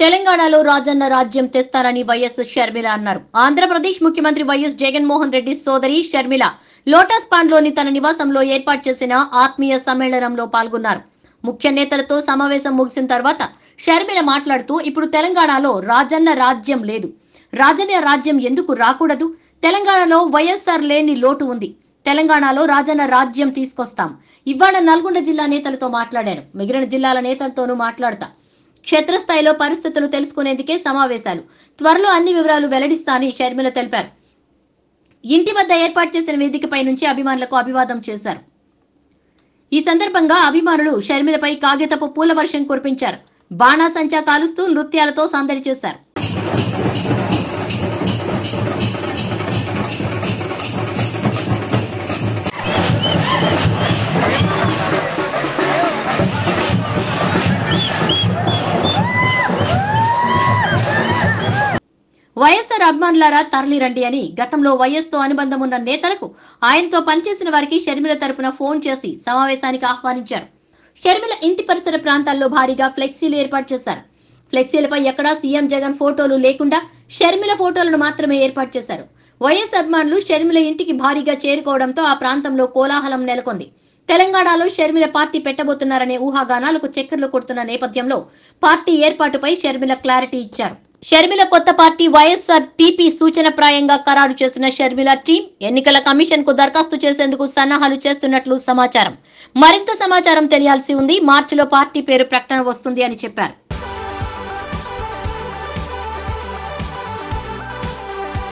తెలంగాణలో రాజన్న రాజ్యం తెస్తారని వైఎస్ షర్మిల అన్నారు ఆంధ్రప్రదేశ్ ముఖ్యమంత్రి వైఎస్ జగన్మోహన్ రెడ్డి సోదరి షర్మిల లోటస్ పాండ్లోని తన నివాసంలో ఏర్పాటు చేసిన ఆత్మీయ సమ్మేళనంలో పాల్గొన్నారు ముఖ్య నేతలతో సమావేశం ముగిసిన తర్వాత షర్మిల మాట్లాడుతూ ఇప్పుడు తెలంగాణలో రాజన్న రాజ్యం లేదు రాజన్న రాజ్యం ఎందుకు రాకూడదు తెలంగాణలో వైఎస్ఆర్ లేని లోటు ఉంది తెలంగాణలో రాజన్న రాజ్యం తీసుకొస్తాం ఇవాళ నల్గొండ జిల్లా నేతలతో మాట్లాడారు మిగిలిన జిల్లాల నేతలతోనూ మాట్లాడతా క్షేత్రస్థాయిలో పరిస్థితులు తెలుసుకునేందుకే సమావేశాలు త్వరలో అన్ని వివరాలు వెల్లడిస్తా అని షర్మిల తెలిపారు ఇంటి వద్ద ఏర్పాటు చేసిన వేదికపై నుంచి అభిమానులకు అభివాదం చేశారు ఈ సందర్భంగా అభిమానులు షర్మిలపై కాగితపు పూల వర్షం కురిపించారు బాణాసంచా కాలుస్తూ నృత్యాలతో సందడి చేశారు వైఎస్ఆర్ అభిమానులారా తరలిరండి అని గతంలో వైఎస్ తో అనుబంధం ఉన్న నేతలకు ఆయనతో పనిచేసిన వారికి షర్మిల తరపున ఫోన్ చేసి సమావేశానికి ఆహ్వానించారు షర్మిల ఇంటి పరిసర ప్రాంతాల్లో భారీగా ఫ్లెక్సీలు ఏర్పాటు చేశారు ఫ్లెక్సీలపై ఎక్కడా సీఎం జగన్ ఫోటోలు లేకుండా షర్మిల ఫోటోలను మాత్రమే ఏర్పాటు చేశారు వైఎస్ అభిమానులు షర్మిల ఇంటికి భారీగా చేరుకోవడంతో ఆ ప్రాంతంలో కోలాహలం నెలకొంది తెలంగాణలో షర్మిల పార్టీ పెట్టబోతున్నారనే ఊహాగానాలకు చక్కర్లు కొడుతున్న నేపథ్యంలో పార్టీ ఏర్పాటుపై షర్మిల క్లారిటీ ఇచ్చారు షర్మిల కొత్త పార్టీ వైఎస్ఆర్ టీపీ సూచన ప్రాయంగా ఖరారు చేసిన షర్మిల టీం ఎన్నికల కమిషన్ కు దరఖాస్తు చేసేందుకు సన్నాహాలు చేస్తున్నట్లు సమాచారం మరింత సమాచారం తెలియాల్సి ఉంది మార్చిలో పార్టీ పేరు ప్రకటన వస్తుంది అని చెప్పారు